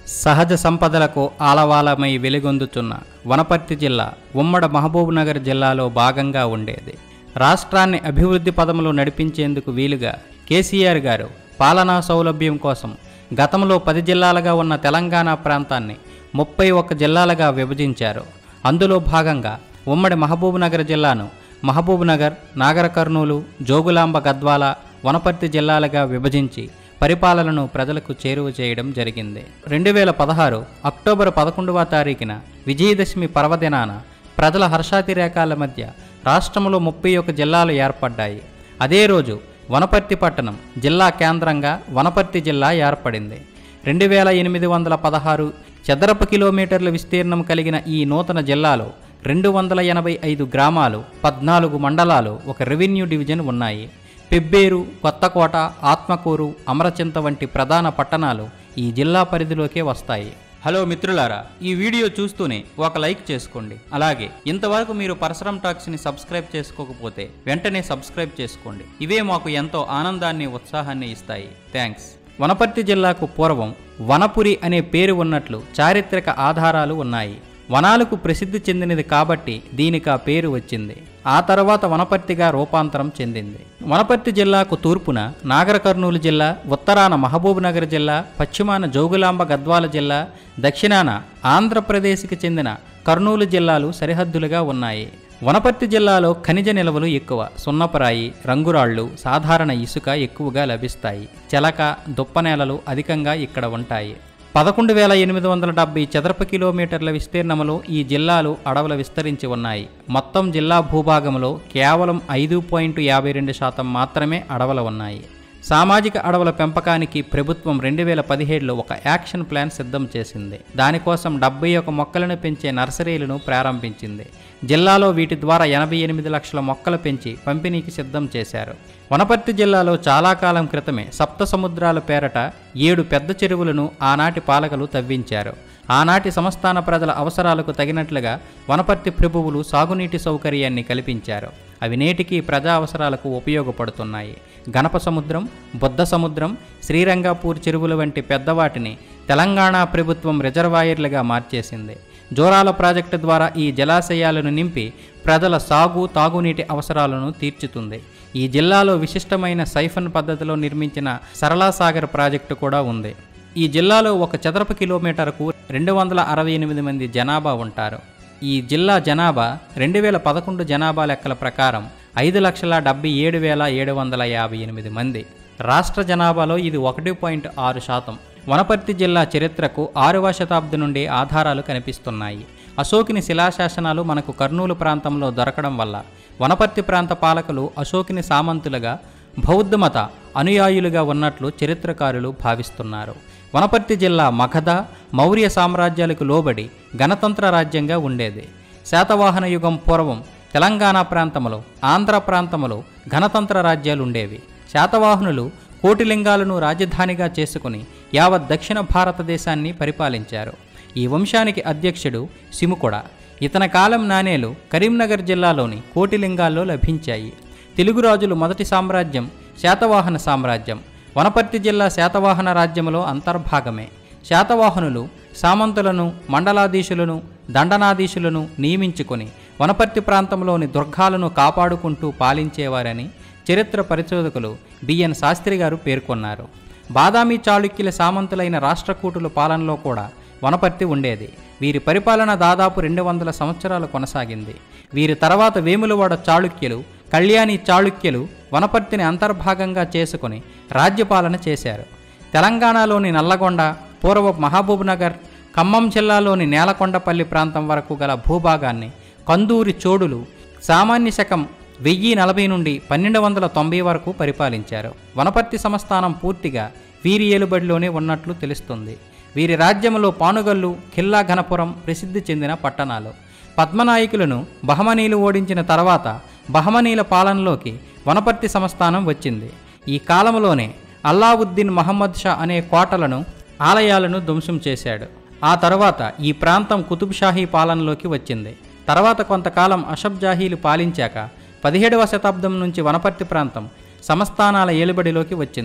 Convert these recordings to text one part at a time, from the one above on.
సహజ సంపదలకు ఆలవాలమై వెలుగొందుతున్న వనపర్తి జిల్లా ఉమ్మడి మహబూబ్నగర్ జిల్లాలో భాగంగా ఉండేది రాష్ట్రాన్ని అభివృద్ధి పదములో నడిపించేందుకు వీలుగా కేసీఆర్ గారు పాలనా సౌలభ్యం కోసం గతంలో పది జిల్లాలుగా ఉన్న తెలంగాణ ప్రాంతాన్ని ముప్పై ఒక్క జిల్లాలుగా విభజించారు అందులో భాగంగా ఉమ్మడి మహబూబ్నగర్ జిల్లాను మహబూబ్నగర్ నాగర కర్నూలు జోగులాంబ గద్వాల వనపర్తి జిల్లాలుగా విభజించి పరిపాలనను ప్రజలకు చేరువ చేయడం జరిగింది రెండు వేల పదహారు అక్టోబర్ పదకొండవ తారీఖున విజయదశమి పర్వదినాన ప్రజల హర్షాతిరేకాల మధ్య రాష్ట్రంలో ముప్పై ఒక జిల్లాలు ఏర్పడ్డాయి అదే రోజు వనపర్తి పట్టణం జిల్లా కేంద్రంగా వనపర్తి జిల్లా ఏర్పడింది రెండు వేల ఎనిమిది వందల పదహారు చదరపు కిలోమీటర్ల విస్తీర్ణం కలిగిన ఈ నూతన జిల్లాలో రెండు వందల ఎనభై ఐదు గ్రామాలు పద్నాలుగు మండలాలు ఒక రెవెన్యూ డివిజన్ ఉన్నాయి పెబ్బేరు కొత్తకోట ఆత్మకూరు అమరచింత వంటి ప్రధాన పట్టణాలు ఈ జిల్లా పరిధిలోకే వస్తాయి హలో మిత్రులారా ఈ వీడియో చూస్తూనే ఒక లైక్ చేసుకోండి అలాగే ఇంతవరకు మీరు పరశురం టాక్స్ని సబ్స్క్రైబ్ చేసుకోకపోతే వెంటనే సబ్స్క్రైబ్ చేసుకోండి ఇవే మాకు ఎంతో ఆనందాన్ని ఉత్సాహాన్ని ఇస్తాయి థ్యాంక్స్ వనపర్తి జిల్లాకు పూర్వం వనపురి అనే పేరు ఉన్నట్లు చారిత్రక ఆధారాలు ఉన్నాయి వనాలకు ప్రసిద్ధి చెందినది కాబట్టి దీనికి ఆ పేరు వచ్చింది ఆ తర్వాత వనపర్తిగా రూపాంతరం చెందింది వనపర్తి జిల్లాకు తూర్పున నాగర కర్నూలు జిల్లా ఉత్తరాన మహబూబ్నగర్ జిల్లా పశ్చిమాన జోగులాంబ గద్వాల జిల్లా దక్షిణాన ఆంధ్రప్రదేశ్కి చెందిన కర్నూలు జిల్లాలు సరిహద్దులుగా ఉన్నాయి వనపర్తి జిల్లాలో ఖనిజ నిల్వలు ఎక్కువ సున్నపరాయి రంగురాళ్ళు సాధారణ ఇసుక ఎక్కువగా లభిస్తాయి చెలక దుప్పనేలలు అధికంగా ఇక్కడ ఉంటాయి పదకొండు వేల ఎనిమిది వందల డెబ్బై చదరపు కిలోమీటర్ల విస్తీర్ణంలో ఈ జిల్లాలు అడవులు విస్తరించి ఉన్నాయి మొత్తం జిల్లా భూభాగంలో కేవలం ఐదు పాయింట్ యాభై రెండు శాతం మాత్రమే అడవులు ఉన్నాయి సామాజిక అడవుల పెంపకానికి ప్రభుత్వం రెండు వేల పదిహేడులో ఒక యాక్షన్ ప్లాన్ సిద్ధం చేసింది దానికోసం డెబ్బై ఒక మొక్కలను పెంచే నర్సరీలను ప్రారంభించింది జిల్లాలో వీటి ద్వారా ఎనభై ఎనిమిది లక్షల మొక్కలు పెంచి పంపిణీకి సిద్ధం చేశారు వనపర్తి జిల్లాలో చాలా కాలం క్రితమే సప్త సముద్రాల పేరట ఏడు పెద్ద చెరువులను ఆనాటి పాలకులు తవ్వించారు ఆనాటి సంస్థాన ప్రజల అవసరాలకు తగినట్లుగా వనపర్తి ప్రభువులు సాగునీటి సౌకర్యాన్ని కల్పించారు అవి నేటికి ప్రజా అవసరాలకు ఉపయోగపడుతున్నాయి గణప సముద్రం బుద్ధ సముద్రం శ్రీరంగాపూర్ చెరువుల వంటి పెద్దవాటిని తెలంగాణ ప్రభుత్వం రిజర్వాయర్లుగా మార్చేసింది జోరాల ప్రాజెక్టు ద్వారా ఈ జలాశయాలను నింపి ప్రజల సాగు తాగునీటి అవసరాలను తీర్చుతుంది ఈ జిల్లాలో విశిష్టమైన సైఫన్ పద్ధతిలో నిర్మించిన సరళాసాగర్ ప్రాజెక్టు కూడా ఉంది ఈ జిల్లాలో ఒక చదరపు కిలోమీటర్కు రెండు వందల అరవై ఎనిమిది మంది జనాభా ఉంటారు ఈ జిల్లా జనాభా రెండు వేల పదకొండు జనాభా లెక్కల ప్రకారం ఐదు లక్షల డెబ్బై ఏడు వేల ఏడు వందల యాభై ఎనిమిది మంది రాష్ట్ర జనాభాలో ఇది ఒకటి పాయింట్ ఆరు శాతం వనపర్తి జిల్లా చరిత్రకు ఆరవ శతాబ్ది నుండి ఆధారాలు కనిపిస్తున్నాయి అశోకిని శిలాశాసనాలు మనకు కర్నూలు ప్రాంతంలో దొరకడం వల్ల వనపర్తి ప్రాంత పాలకులు అశోకిని సామంతులుగా బౌద్ధమత అనుయాయులుగా ఉన్నట్లు చరిత్రకారులు భావిస్తున్నారు వనపర్తి జిల్లా మగధ మౌర్య సామ్రాజ్యాలకు లోబడి గణతంత్ర రాజ్యంగా ఉండేది శాతవాహన యుగం పూర్వం తెలంగాణ ప్రాంతంలో ఆంధ్ర ప్రాంతంలో గణతంత్ర రాజ్యాలు ఉండేవి శాతవాహనులు కోటిలింగాలను రాజధానిగా చేసుకుని యావత్ దక్షిణ భారతదేశాన్ని పరిపాలించారు ఈ వంశానికి అధ్యక్షుడు సిముకొడ ఇతని కాలం నాణేలు కరీంనగర్ జిల్లాలోని కోటిలింగాల్లో లభించాయి తెలుగు రాజులు మొదటి సామ్రాజ్యం శాతవాహన సామ్రాజ్యం వనపర్తి జిల్లా శాతవాహన రాజ్యంలో అంతర్భాగమే శాతవాహనులు సామంతులను మండలాధీశులను దండనాధీశులను నియమించుకొని వనపర్తి ప్రాంతంలోని దుర్గాలను కాపాడుకుంటూ పాలించేవారని చరిత్ర పరిశోధకులు బిఎన్ శాస్త్రి గారు పేర్కొన్నారు బాదామి చాళుక్యుల సామంతులైన రాష్ట్రకూటుల పాలనలో కూడా వనపర్తి ఉండేది వీరి పరిపాలన దాదాపు రెండు వందల సంవత్సరాలు కొనసాగింది వీరి తర్వాత వేములవాడ చాళుక్యులు కళ్యాణి చాళుక్యులు వనపర్తిని అంతర్భాగంగా చేసుకుని రాజ్యపాలన చేశారు తెలంగాణలోని నల్లగొండ పూర్వ మహబూబ్నగర్ ఖమ్మం జిల్లాలోని నేలకొండపల్లి ప్రాంతం వరకు గల భూభాగాన్ని కందూరి చోడులు సామాన్య శకం వెయ్యి నలభై నుండి పన్నెండు వందల తొంభై వరకు పరిపాలించారు వనపర్తి సంస్థానం పూర్తిగా వీరి ఏలుబడిలోనే ఉన్నట్లు తెలుస్తుంది వీరి రాజ్యంలో పానుగల్లు ఖిల్లా ఘనపురం ప్రసిద్ధి చెందిన పట్టణాలు పద్మనాయకులను బహమనీలు ఓడించిన తర్వాత బహమనీల పాలనలోకి వనపర్తి సంస్థానం వచ్చింది ఈ కాలంలోనే అల్లావుద్దీన్ మహమ్మద్ షా అనే కోటలను ఆలయాలను ధ్వంసం చేశాడు ఆ తర్వాత ఈ ప్రాంతం కుతుబ్ షాహీ పాలనలోకి వచ్చింది తర్వాత కొంతకాలం అషబ్ జాహీలు పాలించాక పదిహేడవ శతాబ్దం నుంచి వనపర్తి ప్రాంతం సంస్థానాల ఏలుబడిలోకి వచ్చింది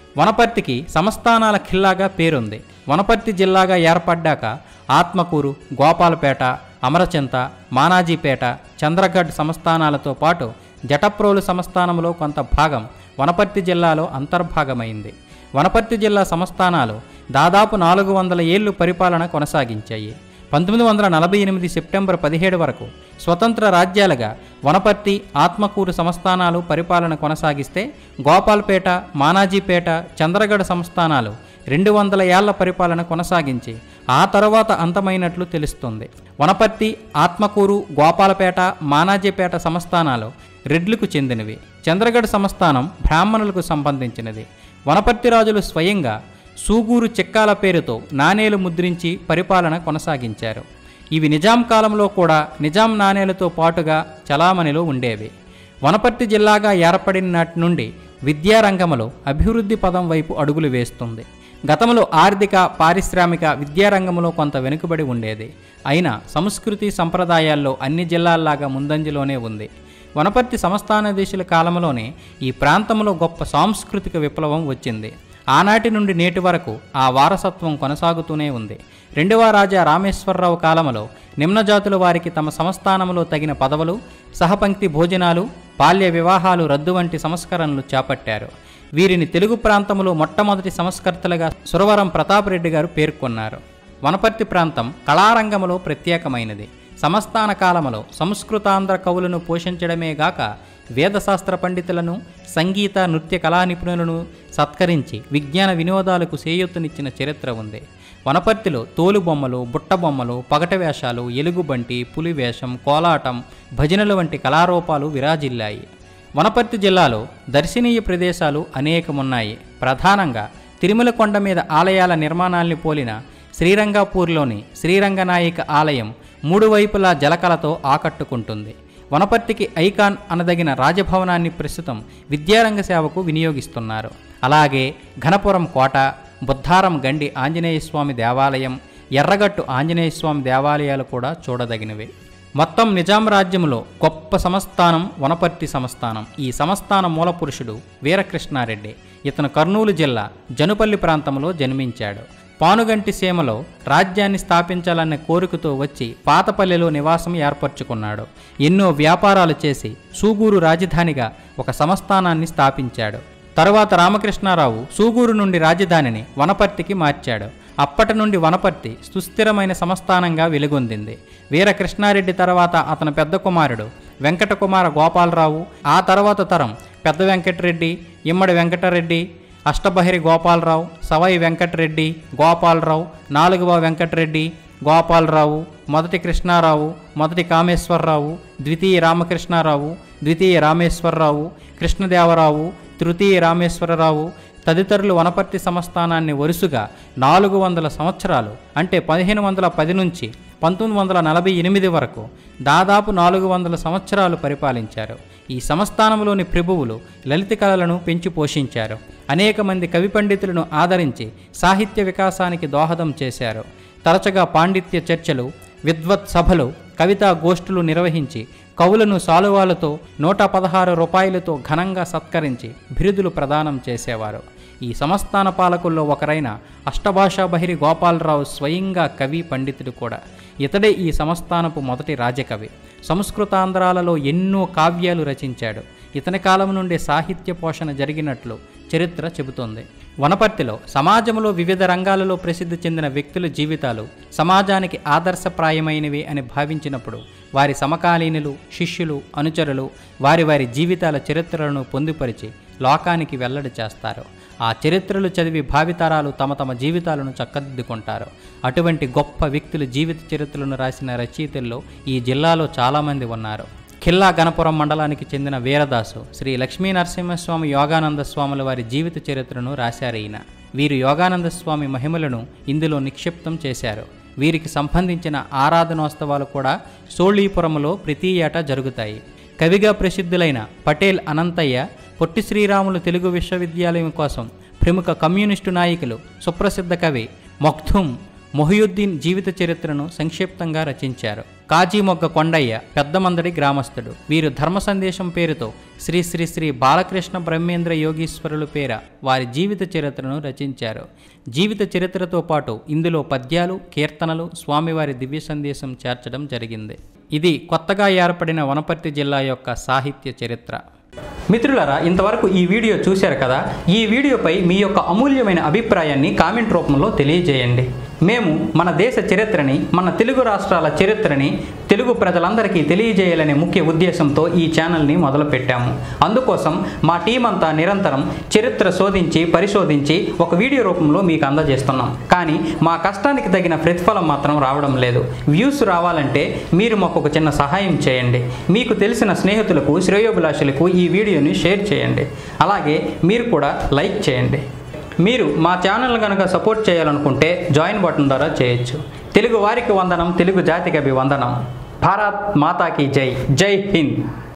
వనపర్తికి సంస్థానాల ఖిల్లాగా పేరుంది వనపర్తి జిల్లాగా ఏర్పడ్డాక ఆత్మకూరు గోపాలపేట అమరచింత మానాజీపేట చంద్రగఢ్ సంస్థానాలతో పాటు జటప్రోలు సంస్థానంలో కొంత భాగం వనపర్తి జిల్లాలో అంతర్భాగమైంది వనపర్తి జిల్లా సంస్థానాలు దాదాపు నాలుగు వందల ఏళ్లు పరిపాలన కొనసాగించాయి పంతొమ్మిది వందల నలభై ఎనిమిది సెప్టెంబర్ పదిహేడు వరకు స్వతంత్ర రాజ్యాలుగా వనపర్తి ఆత్మకూరు సంస్థానాలు పరిపాలన కొనసాగిస్తే గోపాల్పేట మానాజీపేట చంద్రగఢ సంస్థానాలు రెండు వందల ఏళ్ల పరిపాలన కొనసాగించి ఆ తరువాత అంతమైనట్లు తెలుస్తుంది వనపర్తి ఆత్మకూరు గోపాలపేట మానాజీపేట సంస్థానాలు రెడ్లకు చెందినవి చంద్రగఢ సంస్థానం బ్రాహ్మణులకు సంబంధించినది వనపర్తి రాజులు స్వయంగా సూగూరు చెక్కాల పేరుతో నాణేలు ముద్రించి పరిపాలన కొనసాగించారు ఇవి నిజాం కాలంలో కూడా నిజాం నాణేలతో పాటుగా చలామణిలో ఉండేవి వనపర్తి జిల్లాగా ఏర్పడిన నాటి నుండి విద్యారంగంలో అభివృద్ధి పదం వైపు అడుగులు వేస్తుంది గతంలో ఆర్థిక పారిశ్రామిక విద్యారంగంలో కొంత వెనుకబడి ఉండేది అయినా సంస్కృతి సంప్రదాయాల్లో అన్ని జిల్లాల్లాగా ముందంజలోనే ఉంది వనపర్తి సంస్థానాధీశుల కాలంలోనే ఈ ప్రాంతంలో గొప్ప సాంస్కృతిక విప్లవం వచ్చింది ఆనాటి నుండి నేటి వరకు ఆ వారసత్వం కొనసాగుతూనే ఉంది రెండవ రాజా రామేశ్వరరావు కాలంలో నిమ్నజాతుల వారికి తమ సంస్థానంలో తగిన పదవులు సహపంక్తి భోజనాలు బాల్య వివాహాలు రద్దు వంటి సంస్కరణలు చేపట్టారు వీరిని తెలుగు ప్రాంతంలో మొట్టమొదటి సంస్కర్తలుగా సురవరం ప్రతాపరెడ్డి గారు పేర్కొన్నారు వనపర్తి ప్రాంతం కళారంగంలో ప్రత్యేకమైనది సమస్థాన కాలములో సంస్కృతాంధ్ర కవులను పోషించడమే గాక వేదశాస్త్ర పండితులను సంగీత నృత్య కళా నిపుణులను సత్కరించి విజ్ఞాన వినోదాలకు సేయూతనిచ్చిన చరిత్ర ఉంది వనపర్తిలో తోలుబొమ్మలు బుట్టబొమ్మలు పగట వేషాలు ఎలుగుబంటి పులివేషం కోలాటం భజనలు వంటి కళారూపాలు విరాజిల్లాయి వనపర్తి జిల్లాలో దర్శనీయ ప్రదేశాలు అనేకమున్నాయి ప్రధానంగా తిరుమల కొండ మీద ఆలయాల నిర్మాణాల్ని పోలిన శ్రీరంగపూర్లోని శ్రీరంగనాయక ఆలయం మూడు వైపులా జలకలతో ఆకట్టుకుంటుంది వనపర్తికి ఐకాన్ అనదగిన రాజభవనాన్ని ప్రస్తుతం విద్యారంగ సేవకు వినియోగిస్తున్నారు అలాగే ఘనపురం కోట బుద్ధారం గండి ఆంజనేయ స్వామి దేవాలయం ఎర్రగట్టు ఆంజనేయ స్వామి దేవాలయాలు కూడా చూడదగినవే మొత్తం నిజాం రాజ్యంలో గొప్ప సంస్థానం వనపర్తి సంస్థానం ఈ సంస్థాన మూలపురుషుడు వీరకృష్ణారెడ్డి ఇతను కర్నూలు జిల్లా జనుపల్లి ప్రాంతంలో జన్మించాడు పానుగంటి సీమలో రాజ్యాన్ని స్థాపించాలనే కోరికతో వచ్చి పాతపల్లెలో నివాసం ఏర్పరచుకున్నాడు ఎన్నో వ్యాపారాలు చేసి సూగూరు రాజధానిగా ఒక సంస్థానాన్ని స్థాపించాడు తరువాత రామకృష్ణారావు సూగూరు నుండి రాజధానిని వనపర్తికి మార్చాడు అప్పటి నుండి వనపర్తి సుస్థిరమైన సంస్థానంగా వెలుగొందింది వీరకృష్ణారెడ్డి తర్వాత అతని పెద్ద కుమారుడు వెంకటకుమార గోపాలరావు ఆ తర్వాత తరం పెద్ద వెంకటరెడ్డి ఇమ్మడి వెంకటరెడ్డి అష్టబహిరి గోపాలరావు సవై వెంకటరెడ్డి గోపాలరావు నాలుగవ వెంకటరెడ్డి గోపాలరావు మొదటి కృష్ణారావు మొదటి కామేశ్వరరావు ద్వితీయ రామకృష్ణారావు ద్వితీయ రామేశ్వరరావు కృష్ణదేవరావు తృతీయ రామేశ్వరరావు తదితరులు వనపర్తి సంస్థానాన్ని వరుసగా నాలుగు వందల సంవత్సరాలు అంటే పదిహేను వందల పది నుంచి పంతొమ్మిది వందల నలభై ఎనిమిది వరకు దాదాపు నాలుగు వందల సంవత్సరాలు పరిపాలించారు ఈ సంస్థానంలోని ప్రభువులు లలిత కళలను పెంచి పోషించారు అనేక మంది కవి పండితులను ఆదరించి సాహిత్య వికాసానికి దోహదం చేశారు తరచుగా పాండిత్య చర్చలు విద్వత్ సభలు కవితా గోష్ఠులు నిర్వహించి కవులను సాలువాలతో నూట పదహారు రూపాయలతో ఘనంగా సత్కరించి బిరుదులు ప్రదానం చేసేవారు ఈ సంస్థాన పాలకుల్లో ఒకరైన అష్టభాషా బహిరి గోపాలరావు స్వయంగా కవి పండితుడు కూడా ఇతడే ఈ సంస్థానపు మొదటి రాజకవి సంస్కృతాంధ్రాలలో ఎన్నో కావ్యాలు రచించాడు ఇతని కాలం నుండి సాహిత్య పోషణ జరిగినట్లు చరిత్ర చెబుతోంది వనపర్తిలో సమాజంలో వివిధ రంగాలలో ప్రసిద్ధి చెందిన వ్యక్తుల జీవితాలు సమాజానికి ఆదర్శప్రాయమైనవి అని భావించినప్పుడు వారి సమకాలీనులు శిష్యులు అనుచరులు వారి వారి జీవితాల చరిత్రలను పొందుపరిచి లోకానికి వెల్లడి చేస్తారు ఆ చరిత్రలు చదివి భావితరాలు తమ తమ జీవితాలను చక్కదిద్దుకుంటారు అటువంటి గొప్ప వ్యక్తుల జీవిత చరిత్రలను రాసిన రచయితల్లో ఈ జిల్లాలో చాలామంది ఉన్నారు ఖిల్లా గణపురం మండలానికి చెందిన వీరదాసు శ్రీ లక్ష్మీ నరసింహస్వామి యోగానంద స్వాముల వారి జీవిత చరిత్రను రాశారు ఈయన వీరు యోగానంద స్వామి మహిమలను ఇందులో నిక్షిప్తం చేశారు వీరికి సంబంధించిన ఆరాధనోత్సవాలు కూడా సోళీపురంలో ప్రతి ఏటా జరుగుతాయి కవిగా ప్రసిద్ధులైన పటేల్ అనంతయ్య పొట్టి శ్రీరాములు తెలుగు విశ్వవిద్యాలయం కోసం ప్రముఖ కమ్యూనిస్టు నాయకులు సుప్రసిద్ధ కవి మఖ్దూమ్ మొహియుద్దీన్ జీవిత చరిత్రను సంక్షిప్తంగా రచించారు కాజీమొగ్గ కొండయ్య పెద్దమందడి గ్రామస్తుడు వీరు ధర్మ సందేశం పేరుతో శ్రీ శ్రీ శ్రీ బాలకృష్ణ బ్రహ్మేంద్ర యోగీశ్వరులు పేర వారి జీవిత చరిత్రను రచించారు జీవిత చరిత్రతో పాటు ఇందులో పద్యాలు కీర్తనలు స్వామివారి దివ్య సందేశం చేర్చడం జరిగింది ఇది కొత్తగా ఏర్పడిన వనపర్తి జిల్లా యొక్క సాహిత్య చరిత్ర మిత్రులారా ఇంతవరకు ఈ వీడియో చూశారు కదా ఈ వీడియోపై మీ యొక్క అమూల్యమైన అభిప్రాయాన్ని కామెంట్ రూపంలో తెలియజేయండి మేము మన దేశ చరిత్రని మన తెలుగు రాష్ట్రాల చరిత్రని తెలుగు ప్రజలందరికీ తెలియజేయాలనే ముఖ్య ఉద్దేశంతో ఈ ఛానల్ని మొదలుపెట్టాము అందుకోసం మా టీం అంతా నిరంతరం చరిత్ర శోధించి పరిశోధించి ఒక వీడియో రూపంలో మీకు అందజేస్తున్నాం కానీ మా కష్టానికి తగిన ప్రతిఫలం మాత్రం రావడం లేదు వ్యూస్ రావాలంటే మీరు మాకు ఒక చిన్న సహాయం చేయండి మీకు తెలిసిన స్నేహితులకు శ్రేయోభిలాషులకు ఈ వీడియోని షేర్ చేయండి అలాగే మీరు కూడా లైక్ చేయండి మీరు మా ఛానల్ కనుక సపోర్ట్ చేయాలనుకుంటే జాయిన్ బటన్ ద్వారా చేయొచ్చు తెలుగు వారికి వందనం తెలుగు జాతికి అభివందనం భారత్ మాతాకి జై జై హింద్